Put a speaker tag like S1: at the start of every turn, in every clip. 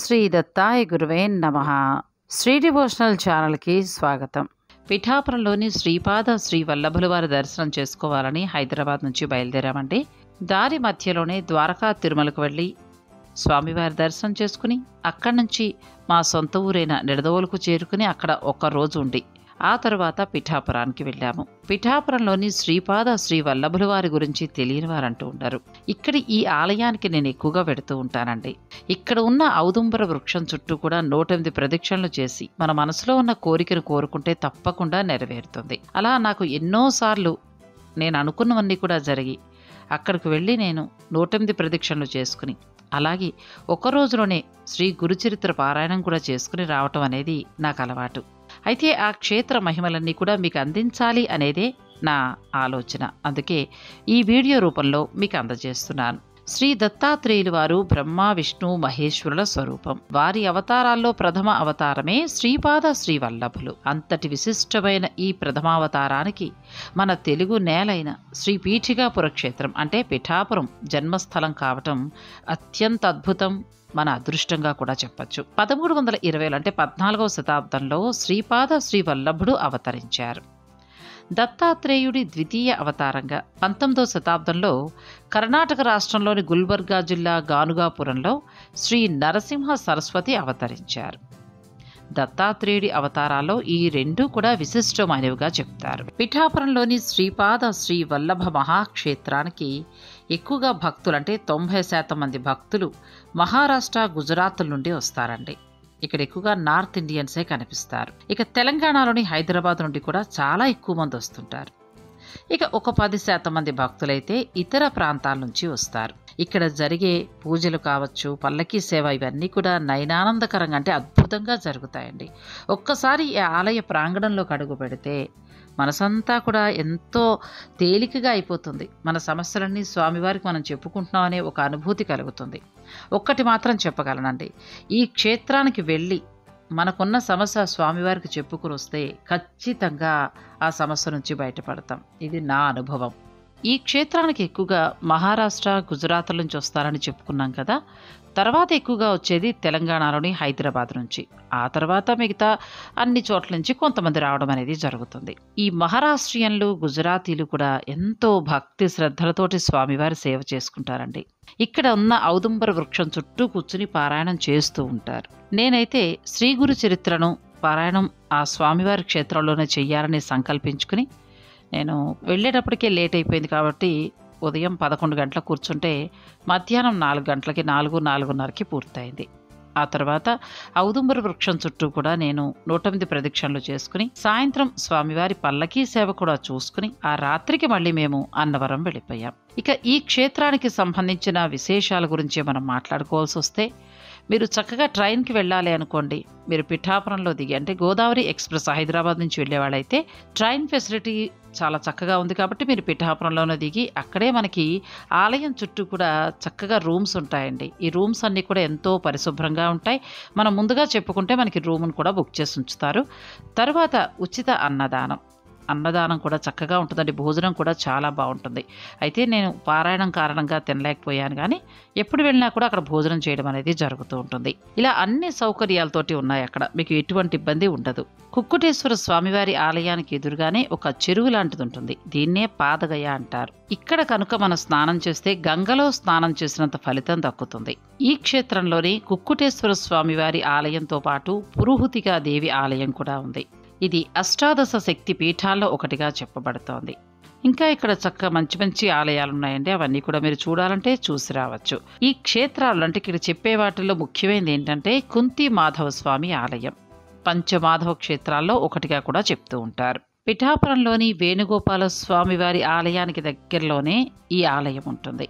S1: శ్రీ దత్తాయ గురువే నమ శ్రీ డివోషనల్ ఛానల్కి స్వాగతం పిఠాపురంలోని శ్రీపాద శ్రీ వల్లభుల వారి దర్శనం చేసుకోవాలని హైదరాబాద్ నుంచి బయలుదేరామండి దారి మధ్యలోనే ద్వారకా తిరుమలకు వెళ్ళి స్వామివారి దర్శనం చేసుకుని అక్కడి నుంచి మా సొంత ఊరైన నిడదవోలుకు చేరుకుని అక్కడ ఒక రోజు ఉండి ఆ తర్వాత పిఠాపురానికి వెళ్ళాము పిఠాపురంలోని శ్రీపాద శ్రీ వల్లభుల వారి గురించి తెలియని వారంటూ ఉంటారు ఇక్కడి ఈ ఆలయానికి నేను ఎక్కువగా వెడుతూ ఉంటానండి ఇక్కడ ఉన్న ఔదుంబర వృక్షం చుట్టూ కూడా నూటెనిమిది ప్రదక్షిణలు చేసి మన మనసులో ఉన్న కోరికను కోరుకుంటే తప్పకుండా నెరవేరుతుంది అలా నాకు ఎన్నోసార్లు నేను అనుకున్నవన్నీ కూడా జరిగి అక్కడికి వెళ్ళి నేను నూటెనిమిది ప్రదక్షిణలు చేసుకుని అలాగే ఒక రోజులోనే శ్రీ గురుచరిత్ర పారాయణం కూడా చేసుకుని రావటం అనేది నాకు అలవాటు అయితే ఆ క్షేత్ర మహిమలన్నీ కూడా మీకు అందించాలి అనేదే నా ఆలోచన అందుకే ఈ వీడియో రూపంలో మీకు అందజేస్తున్నాను శ్రీ దత్తాత్రేయులు వారు బ్రహ్మ విష్ణు మహేశ్వరుల స్వరూపం వారి అవతారాల్లో ప్రథమ అవతారమే శ్రీపాద శ్రీ వల్లభులు అంతటి విశిష్టమైన ఈ ప్రథమావతారానికి మన తెలుగు నేలైన శ్రీ పీఠికాపుర క్షేత్రం అంటే పిఠాపురం జన్మస్థలం కావటం అత్యంత అద్భుతం మన అదృష్టంగా కూడా చెప్పచ్చు పదమూడు వందల ఇరవైలో అంటే పద్నాలుగవ శతాబ్దంలో శ్రీపాద శ్రీ వల్లభుడు అవతరించారు దత్తాత్రేయుడి ద్వితీయ అవతారంగా పంతొమ్మిదవ శతాబ్దంలో కర్ణాటక రాష్ట్రంలోని గుల్బర్గా జిల్లా గానుగాపురంలో శ్రీ నరసింహ సరస్వతి అవతరించారు దత్తాత్రేయుడి అవతారాల్లో ఈ రెండు కూడా విశిష్టమైనవిగా చెప్తారు పిఠాపురంలోని శ్రీపాద శ్రీ వల్లభ మహాక్షేత్రానికి ఎక్కువగా భక్తులు అంటే తొంభై శాతం మంది భక్తులు మహారాష్ట్ర గుజరాత్ నుండి వస్తారండి ఇక్కడ ఎక్కువగా నార్త్ ఇండియన్సే కనిపిస్తారు ఇక తెలంగాణలోని హైదరాబాద్ నుండి కూడా చాలా ఎక్కువ మంది వస్తుంటారు ఇక ఒక పది శాతం మంది భక్తులైతే ఇతర ప్రాంతాల నుంచి వస్తారు ఇక్కడ జరిగే పూజలు కావచ్చు పల్లకీ సేవ ఇవన్నీ కూడా నయనానందకరంగా అంటే అద్భుతంగా జరుగుతాయండి ఒక్కసారి ఈ ఆలయ ప్రాంగణంలోకి అడుగు పెడితే మనసంతా కూడా ఎంతో తేలికగా అయిపోతుంది మన సమస్యలన్నీ స్వామివారికి మనం చెప్పుకుంటున్నాం అనే ఒక అనుభూతి కలుగుతుంది ఒక్కటి మాత్రం చెప్పగలనండి ఈ క్షేత్రానికి వెళ్ళి మనకున్న సమస్య స్వామివారికి చెప్పుకుని వస్తే ఖచ్చితంగా ఆ సమస్య నుంచి బయటపడతాం ఇది నా అనుభవం ఈ క్షేత్రానికి ఎక్కువగా మహారాష్ట్ర గుజరాత్ నుంచి వస్తారని చెప్పుకున్నాం కదా తర్వాత ఎక్కువగా వచ్చేది తెలంగాణలోని హైదరాబాద్ నుంచి ఆ తర్వాత మిగతా అన్ని చోట్ల నుంచి కొంతమంది రావడం అనేది జరుగుతుంది ఈ మహారాష్ట్రియన్లు గుజరాతీలు కూడా ఎంతో భక్తి శ్రద్ధలతోటి స్వామివారి సేవ చేసుకుంటారండి ఇక్కడ ఉన్న ఔదుంబర వృక్షం చుట్టూ కూర్చుని పారాయణం చేస్తూ ఉంటారు నేనైతే శ్రీ గురు చరిత్రను పారాయణం ఆ స్వామివారి క్షేత్రంలోనే చెయ్యాలని సంకల్పించుకుని నేను వెళ్ళేటప్పటికే లేట్ అయిపోయింది కాబట్టి ఉదయం పదకొండు గంటలకు కూర్చుంటే మధ్యాహ్నం నాలుగు గంటలకి నాలుగు నాలుగున్నరకి పూర్తయింది ఆ తర్వాత ఔదుంబర వృక్షం చుట్టూ కూడా నేను నూటెనిమిది ప్రదక్షిణలు చేసుకుని సాయంత్రం స్వామివారి పల్లకీ సేవ కూడా చూసుకుని ఆ రాత్రికి మళ్ళీ మేము అన్నవరం వెళ్ళిపోయాం ఇక ఈ క్షేత్రానికి సంబంధించిన విశేషాల గురించి మనం మాట్లాడుకోవాల్సి వస్తే మీరు చక్కగా ట్రైన్కి వెళ్ళాలి అనుకోండి మీరు పిఠాపురంలో దిగి అంటే గోదావరి ఎక్స్ప్రెస్ హైదరాబాద్ నుంచి వెళ్ళేవాళ్ళైతే ట్రైన్ ఫెసిలిటీ చాలా చక్కగా ఉంది కాబట్టి మీరు పిఠాపురంలోనే దిగి అక్కడే మనకి ఆలయం చుట్టూ కూడా చక్కగా రూమ్స్ ఉంటాయండి ఈ రూమ్స్ అన్నీ కూడా ఎంతో పరిశుభ్రంగా ఉంటాయి మనం ముందుగా చెప్పుకుంటే మనకి రూమ్ను కూడా బుక్ చేసి ఉంచుతారు తర్వాత ఉచిత అన్నదానం అన్నదానం కూడా చక్కగా ఉంటుందండి భోజనం కూడా చాలా బాగుంటుంది అయితే నేను పారాయణం కారణంగా తినలేకపోయాను కానీ ఎప్పుడు వెళ్ళినా కూడా అక్కడ భోజనం చేయడం అనేది జరుగుతూ ఉంటుంది ఇలా అన్ని సౌకర్యాలతోటి ఉన్నాయి అక్కడ మీకు ఎటువంటి ఇబ్బంది ఉండదు కుక్కుటేశ్వర స్వామివారి ఆలయానికి ఎదురుగానే ఒక చెరువు లాంటిది ఉంటుంది దీన్నే పాదగయ అంటారు ఇక్కడ కనుక మనం స్నానం చేస్తే గంగలో స్నానం చేసినంత ఫలితం దక్కుతుంది ఈ క్షేత్రంలోని కుక్కుటేశ్వర స్వామివారి ఆలయంతో పాటు పురుహుతిగా దేవి ఆలయం కూడా ఉంది ఇది అష్టాదశ శక్తి పీఠాల్లో ఒకటిగా చెప్పబడుతోంది ఇంకా ఇక్కడ చక్కగా మంచి మంచి ఆలయాలు ఉన్నాయండి అవన్నీ కూడా మీరు చూడాలంటే చూసి రావచ్చు ఈ క్షేత్రాలు అంటే ఇక్కడ చెప్పే వాటిల్లో ముఖ్యమైనది ఏంటంటే కుంతి మాధవ స్వామి ఆలయం పంచమాధవ క్షేత్రాల్లో ఒకటిగా కూడా చెప్తూ ఉంటారు పిఠాపురంలోని వేణుగోపాల స్వామి వారి ఆలయానికి దగ్గరలోనే ఈ ఆలయం ఉంటుంది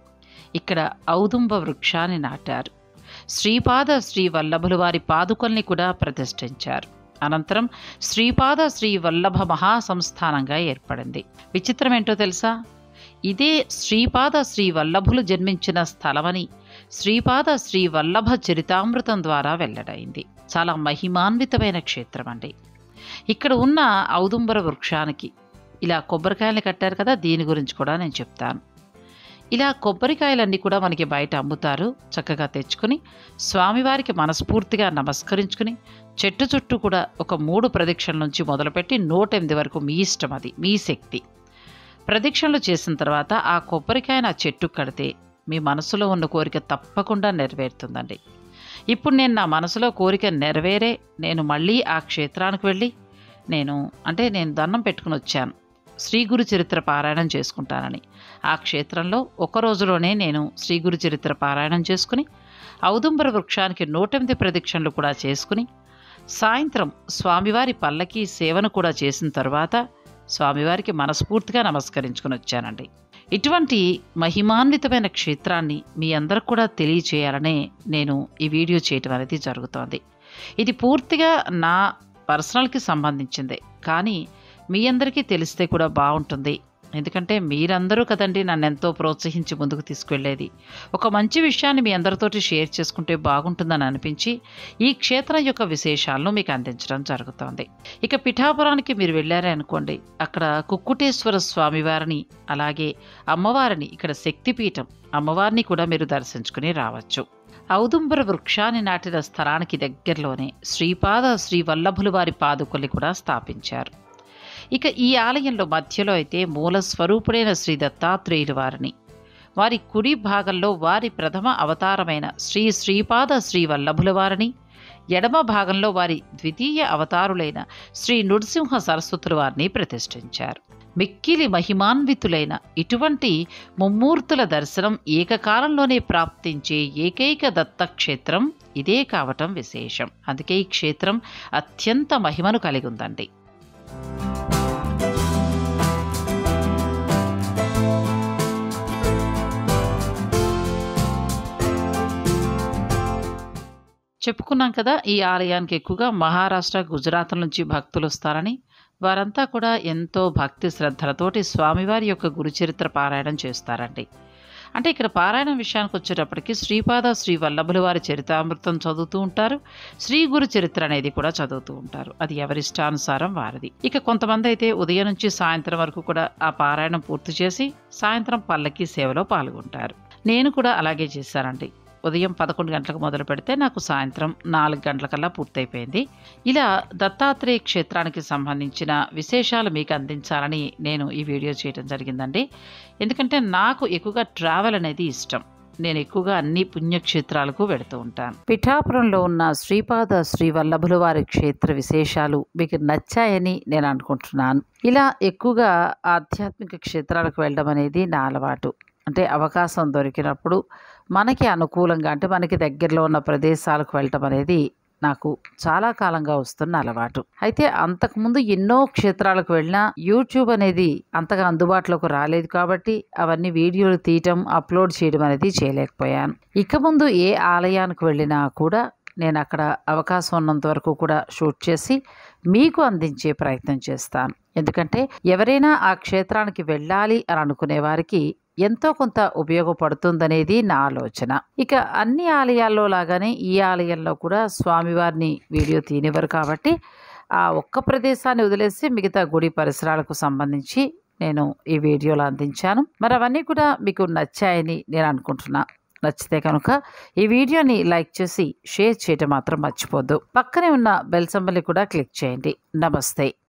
S1: ఇక్కడ ఔదుంబ వృక్షాన్ని నాటారు శ్రీపాద శ్రీ వల్లభులు వారి పాదుకల్ని కూడా ప్రతిష్ఠించారు అనంతరం శ్రీపాద శ్రీ వల్లభ మహాసంస్థానంగా ఏర్పడింది విచిత్రం ఏంటో తెలుసా ఇదే శ్రీపాద శ్రీ వల్లభులు జన్మించిన స్థలమని శ్రీపాద శ్రీ వల్లభ చరితామృతం ద్వారా వెల్లడైంది చాలా మహిమాన్వితమైన క్షేత్రం అండి ఇక్కడ ఉన్న ఔదుంబర వృక్షానికి ఇలా కొబ్బరికాయలు కట్టారు కదా దీని గురించి కూడా నేను చెప్తాను ఇలా కొబ్బరికాయలన్నీ కూడా మనకి బయట అమ్ముతారు చక్కగా తెచ్చుకుని స్వామివారికి మనస్ఫూర్తిగా నమస్కరించుకుని చెట్టు చుట్టూ కూడా ఒక మూడు ప్రదక్షిణల నుంచి మొదలుపెట్టి నూట ఎనిమిది వరకు మీ ఇష్టం అది మీ శక్తి ప్రదక్షిణలు చేసిన తర్వాత ఆ కొబ్బరికాయను ఆ చెట్టు కడితే మీ మనసులో ఉన్న కోరిక తప్పకుండా నెరవేరుతుందండి ఇప్పుడు నేను నా మనసులో కోరిక నెరవేరే నేను మళ్ళీ ఆ క్షేత్రానికి వెళ్ళి నేను అంటే నేను దండం పెట్టుకుని వచ్చాను శ్రీ గురు చరిత్ర పారాయణం చేసుకుంటానని ఆ క్షేత్రంలో ఒక రోజులోనే నేను శ్రీ గురు చరిత్ర పారాయణం చేసుకుని ఔదుంబర వృక్షానికి నూటెనిమిది ప్రదక్షిణలు కూడా చేసుకుని సాయంత్రం స్వామివారి పల్లకి సేవను కూడా చేసిన తర్వాత స్వామివారికి మనస్ఫూర్తిగా నమస్కరించుకుని వచ్చానండి ఇటువంటి మహిమాన్వితమైన క్షేత్రాన్ని మీ అందరికి కూడా తెలియచేయాలనే నేను ఈ వీడియో చేయటం అనేది జరుగుతోంది ఇది పూర్తిగా నా పర్సనల్కి సంబంధించిందే కానీ మీ అందరికీ తెలిస్తే కూడా బాగుంటుంది ఎందుకంటే మీరందరూ కదండి నన్ను ఎంతో ప్రోత్సహించి ముందుకు తీసుకెళ్లేది ఒక మంచి విషయాన్ని మీ అందరితోటి షేర్ చేసుకుంటే బాగుంటుందని అనిపించి ఈ క్షేత్రం యొక్క విశేషాలను మీకు అందించడం జరుగుతోంది ఇక పిఠాపురానికి మీరు వెళ్ళారే అనుకోండి అక్కడ కుక్కుటేశ్వర స్వామివారిని అలాగే అమ్మవారిని ఇక్కడ శక్తిపీఠం అమ్మవారిని కూడా మీరు దర్శించుకుని రావచ్చు ఔదుంబర వృక్షాన్ని నాటిన స్థలానికి దగ్గరలోనే శ్రీపాద శ్రీ వల్లభులు వారి పాదుకల్ని కూడా స్థాపించారు ఇక ఈ ఆలయంలో మధ్యలో అయితే మూల స్వరూపుడైన శ్రీ దత్తాత్రేయుల వారిని వారి కుడి భాగంలో వారి ప్రథమ అవతారమైన శ్రీ శ్రీపాద శ్రీ వల్లభుల వారిని ఎడమ భాగంలో వారి ద్వితీయ అవతారులైన శ్రీ నృసింహ సరస్వతుల వారిని ప్రతిష్ఠించారు మిక్కిలి మహిమాన్వితులైన ఇటువంటి ముమ్మూర్తుల దర్శనం ఏకకాలంలోనే ప్రాప్తించే ఏకైక దత్తక్షేత్రం ఇదే కావటం విశేషం అందుకే ఈ క్షేత్రం అత్యంత మహిమను కలిగి ఉందండి చెప్పుకున్నాం కదా ఈ ఆలయానికి ఎక్కువగా మహారాష్ట్ర గుజరాత్ నుంచి భక్తులు వస్తారని వారంతా కూడా ఎంతో భక్తి శ్రద్ధలతోటి స్వామివారి యొక్క గురుచరిత్ర పారాయణం చేస్తారండి అంటే ఇక్కడ పారాయణం విషయానికి వచ్చేటప్పటికి శ్రీపాద శ్రీ వల్లభుల వారి చరితామృతం చదువుతూ ఉంటారు శ్రీ గురు చరిత్ర అనేది కూడా చదువుతూ ఉంటారు అది ఎవరిష్టానుసారం వారిది ఇక కొంతమంది అయితే ఉదయం నుంచి సాయంత్రం వరకు కూడా ఆ పారాయణం పూర్తి చేసి సాయంత్రం పల్లకి సేవలో పాల్గొంటారు నేను కూడా అలాగే చేశానండి ఉదయం పదకొండు గంటలకు మొదలు పెడితే నాకు సాయంత్రం నాలుగు గంటలకల్లా పూర్తయిపోయింది ఇలా దత్తాత్రేయ క్షేత్రానికి సంబంధించిన విశేషాలు మీకు అందించాలని నేను ఈ వీడియో చేయడం జరిగిందండి ఎందుకంటే నాకు ఎక్కువగా ట్రావెల్ అనేది ఇష్టం నేను ఎక్కువగా అన్ని పుణ్యక్షేత్రాలకు వెళుతూ ఉంటాను పిఠాపురంలో ఉన్న శ్రీపాద శ్రీ వల్లభుల వారి క్షేత్ర విశేషాలు మీకు నచ్చాయని నేను అనుకుంటున్నాను ఇలా ఎక్కువగా ఆధ్యాత్మిక క్షేత్రాలకు వెళ్ళడం అనేది నా అలవాటు అంటే అవకాశం దొరికినప్పుడు మనకి అనుకూలంగా అంటే మనకి దగ్గరలో ఉన్న ప్రదేశాలకు వెళ్ళటం అనేది నాకు చాలా కాలంగా వస్తున్న అలవాటు అయితే అంతకుముందు ఎన్నో క్షేత్రాలకు వెళ్ళినా యూట్యూబ్ అనేది అంతగా అందుబాటులోకి రాలేదు కాబట్టి అవన్నీ వీడియోలు తీయటం అప్లోడ్ చేయడం అనేది చేయలేకపోయాను ఇక ముందు ఏ ఆలయానికి వెళ్ళినా కూడా నేను అక్కడ అవకాశం ఉన్నంత వరకు కూడా షూట్ చేసి మీకు అందించే ప్రయత్నం చేస్తాను ఎందుకంటే ఎవరైనా ఆ క్షేత్రానికి వెళ్ళాలి అని అనుకునే వారికి ఎంతో కొంత ఉపయోగపడుతుందనేది నా ఆలోచన ఇక అన్ని ఆలయాల్లో లాగానే ఈ ఆలయంలో కూడా స్వామివారిని వీడియో తీనివ్వరు కాబట్టి ఆ ఒక్క ప్రదేశాన్ని వదిలేసి మిగతా గుడి పరిసరాలకు సంబంధించి నేను ఈ వీడియోలో అందించాను మరి అవన్నీ కూడా మీకు నచ్చాయని నేను అనుకుంటున్నా నచ్చితే కనుక ఈ వీడియోని లైక్ చేసి షేర్ చేయటం మాత్రం మర్చిపోద్దు పక్కనే ఉన్న బెల్ సింబల్ని కూడా క్లిక్ చేయండి నమస్తే